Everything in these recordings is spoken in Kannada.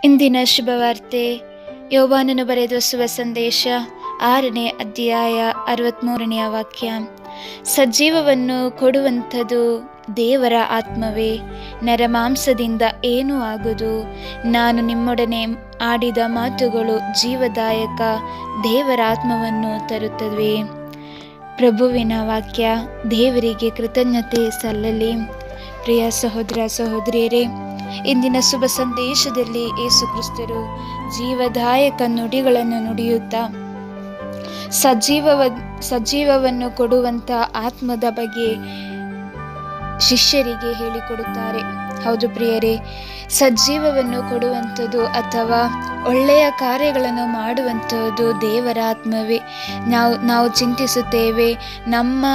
ಇಂದಿನ ಶುಭವಾರ್ತೆ ಯೋಬಾನನು ಬರೆದ ಶುಭ ಸಂದೇಶ ಆರನೇ ಅಧ್ಯಾಯ ಅರವತ್ತ್ಮೂರನೆಯ ವಾಕ್ಯ ಸಜೀವವನ್ನು ಕೊಡುವಂಥದ್ದು ದೇವರ ಆತ್ಮವೇ ನರಮಾಂಸದಿಂದ ಏನೂ ಆಗುದು ನಾನು ನಿಮ್ಮೊಡನೆ ಆಡಿದ ಮಾತುಗಳು ಜೀವದಾಯಕ ದೇವರ ಆತ್ಮವನ್ನು ತರುತ್ತವೆ ಪ್ರಭುವಿನ ವಾಕ್ಯ ದೇವರಿಗೆ ಕೃತಜ್ಞತೆ ಸಲ್ಲಲಿ ಪ್ರಿಯ ಸಹೋದರ ಸಹೋದರಿಯರೇ ಇಂದಿನ ಶುಭ ಸಂದೇಶದಲ್ಲಿ ಯೇಸು ಕ್ರಿಸ್ತರು ಜೀವದಾಯಕ ನುಡಿಗಳನ್ನು ನುಡಿಯುತ್ತಾ ಸಜೀವವ ಸಜೀವವನ್ನು ಕೊಡುವಂತ ಆತ್ಮದ ಬಗ್ಗೆ ಶಿಷ್ಯರಿಗೆ ಹೇಳಿಕೊಡುತ್ತಾರೆ ಹೌದು ಪ್ರಿಯರೇ ಸಜೀವವನ್ನು ಕೊಡುವಂಥದ್ದು ಅಥವಾ ಒಳ್ಳೆಯ ಕಾರ್ಯಗಳನ್ನು ಮಾಡುವಂಥದ್ದು ದೇವರ ಆತ್ಮವೇ ನಾವು ನಾವು ಚಿಂತಿಸುತ್ತೇವೆ ನಮ್ಮ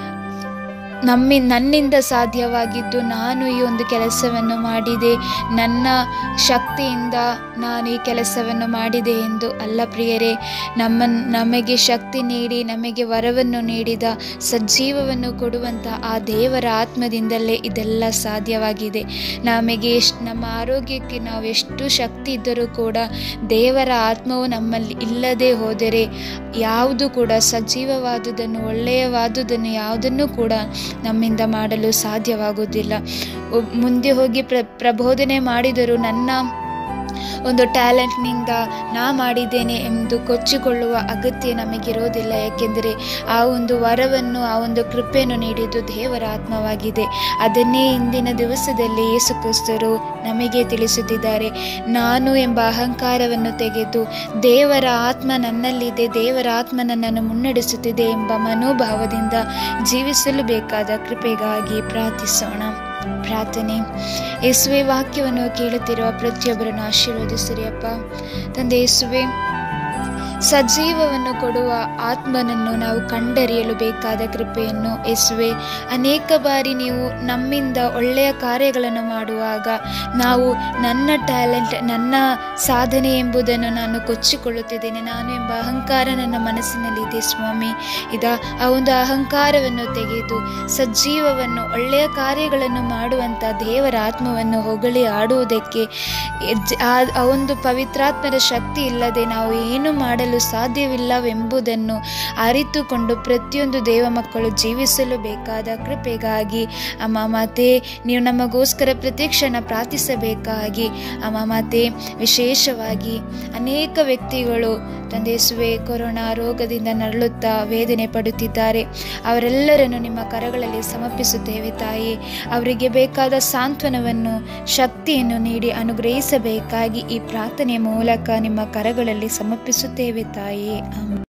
ನಮ್ಮಿ ನನ್ನಿಂದ ಸಾಧ್ಯವಾಗಿದ್ದು ನಾನು ಈ ಒಂದು ಕೆಲಸವನ್ನು ಮಾಡಿದೆ ನನ್ನ ಶಕ್ತಿಯಿಂದ ನಾನು ಈ ಕೆಲಸವನ್ನು ಮಾಡಿದೆ ಎಂದು ಅಲ್ಲ ಪ್ರಿಯರೇ ನಮ್ಮ ನಮಗೆ ಶಕ್ತಿ ನೀಡಿ ನಮಗೆ ವರವನ್ನು ನೀಡಿದ ಸಜೀವವನ್ನು ಕೊಡುವಂಥ ಆ ದೇವರ ಆತ್ಮದಿಂದಲೇ ಇದೆಲ್ಲ ಸಾಧ್ಯವಾಗಿದೆ ನಮಗೆ ಎಷ್ಟು ನಮ್ಮ ಆರೋಗ್ಯಕ್ಕೆ ನಾವು ಎಷ್ಟು ಶಕ್ತಿ ಇದ್ದರೂ ಕೂಡ ದೇವರ ಆತ್ಮವು ನಮ್ಮಲ್ಲಿ ಇಲ್ಲದೆ ಹೋದರೆ ಯಾವುದು ಕೂಡ ಸಜೀವವಾದುದನ್ನು ಒಳ್ಳೆಯವಾದುದನ್ನು ಯಾವುದನ್ನು ಕೂಡ ನಮ್ಮಿಂದ ಮಾಡಲು ಸಾಧ್ಯವಾಗುವುದಿಲ್ಲ ಒಬ್- ಮುಂದೆ ಹೋಗಿ ಪ್ರ ಪ್ರಬೋಧನೆ ಮಾಡಿದರೂ ನನ್ನ ಒಂದು ಟ್ಯಾಲೆಂಟ್ನಿಂದ ನಾ ಮಾಡಿದ್ದೇನೆ ಎಂದು ಕೊಚ್ಚಿಕೊಳ್ಳುವ ಅಗತ್ಯ ನಮಗಿರೋದಿಲ್ಲ ಯಾಕೆಂದರೆ ಆ ಒಂದು ವರವನ್ನು ಆ ಒಂದು ಕೃಪೆಯನ್ನು ನೀಡಿದ್ದು ದೇವರ ಆತ್ಮವಾಗಿದೆ ಅದನ್ನೇ ಇಂದಿನ ದಿವಸದಲ್ಲಿ ಯೇಸು ಕ್ರಿಸ್ತರು ನಮಗೆ ತಿಳಿಸುತ್ತಿದ್ದಾರೆ ನಾನು ಎಂಬ ಅಹಂಕಾರವನ್ನು ತೆಗೆದು ದೇವರ ಆತ್ಮ ನನ್ನಲ್ಲಿದೆ ದೇವರ ಆತ್ಮ ನನ್ನನ್ನು ಮುನ್ನಡೆಸುತ್ತಿದೆ ಎಂಬ ಮನೋಭಾವದಿಂದ ಜೀವಿಸಲು ಬೇಕಾದ ಕೃಪೆಗಾಗಿ ಪ್ರಾರ್ಥಿಸೋಣ ಪ್ರಾರ್ಥನೆ ಯೇಸುವೆ ವಾಕ್ಯವನ್ನು ಕೇಳುತ್ತಿರುವ ಪ್ರತಿಯೊಬ್ಬರನ್ನು ಆಶೀರ್ವದಿಸಿರಿ ಅಪ್ಪ ತಂದೆ ಯೇಸುವೆ ಸಜೀವವನ್ನು ಕೊಡುವ ಆತ್ಮನನ್ನು ನಾವು ಕಂಡರಿಯಲು ಬೇಕಾದ ಕೃಪೆಯನ್ನು ಯೇಸುವೆ ಅನೇಕ ಬಾರಿ ನೀವು ನಮ್ಮಿಂದ ಒಳ್ಳೆಯ ಕಾರ್ಯಗಳನ್ನು ಮಾಡುವಾಗ ನಾವು ನನ್ನ ಟ್ಯಾಲೆಂಟ್ ನನ್ನ ಸಾಧನೆ ಎಂಬುದನ್ನು ನಾನು ಕೊಚ್ಚಿಕೊಳ್ಳುತ್ತಿದ್ದೇನೆ ನಾನು ಎಂಬ ಅಹಂಕಾರ ನನ್ನ ಮನಸ್ಸಿನಲ್ಲಿದೆ ಸ್ವಾಮಿ ಇದ ಆ ಒಂದು ಅಹಂಕಾರವನ್ನು ತೆಗೆದು ಸಜೀವವನ್ನು ಒಳ್ಳೆಯ ಕಾರ್ಯಗಳನ್ನು ಮಾಡುವಂಥ ದೇವರ ಆತ್ಮವನ್ನು ಹೊಗಳಿ ಆಡುವುದಕ್ಕೆ ಎಜ್- ಆ ಆ ಒಂದು ಪವಿತ್ರಾತ್ಮರ ಶಕ್ತಿ ಇಲ್ಲದೆ ನಾವು ಏನು ಮಾಡಲು ಸಾಧ್ಯವಿಲ್ಲವೆಂಬುದನ್ನು ಅರಿತುಕೊಂಡು ಪ್ರತಿಯೊಂದು ದೇವ ಮಕ್ಕಳು ಜೀವಿಸಲು ಬೇಕಾದ ಕೃಪೆಗಾಗಿ ಅಮ್ಮ ಮಾತೆ ನೀವು ನಮಗೋಸ್ಕರ ಪ್ರತಿಕ್ಷಣ ಪ್ರಾರ್ಥಿಸಬೇಕಾಗಿ ಅಮ್ಮ ಮಾತೆ ವಿಶೇಷವಾಗಿ ಅನೇಕ ವ್ಯಕ್ತಿಗಳು ತಂದೆಸುವೆ ಕೊರೋನಾ ರೋಗದಿಂದ ನರಳುತ್ತಾ ವೇದನೆ ಪಡುತ್ತಿದ್ದಾರೆ ಅವರೆಲ್ಲರನ್ನು ನಿಮ್ಮ ಕರಗಳಲ್ಲಿ ಸಮರ್ಪಿಸುತ್ತೇವೆ ತಾಯಿ ಅವರಿಗೆ ಬೇಕಾದ ಸಾಂತ್ವನವನ್ನು ಶಕ್ತಿಯನ್ನು ನೀಡಿ ಅನುಗ್ರಹಿಸಬೇಕಾಗಿ ಈ ಪ್ರಾರ್ಥನೆಯ ಮೂಲಕ ನಿಮ್ಮ ಕರಗಳಲ್ಲಿ ಸಮರ್ಪಿಸುತ್ತೇವೆ ತಾಯಿ ಆಮೆನ್.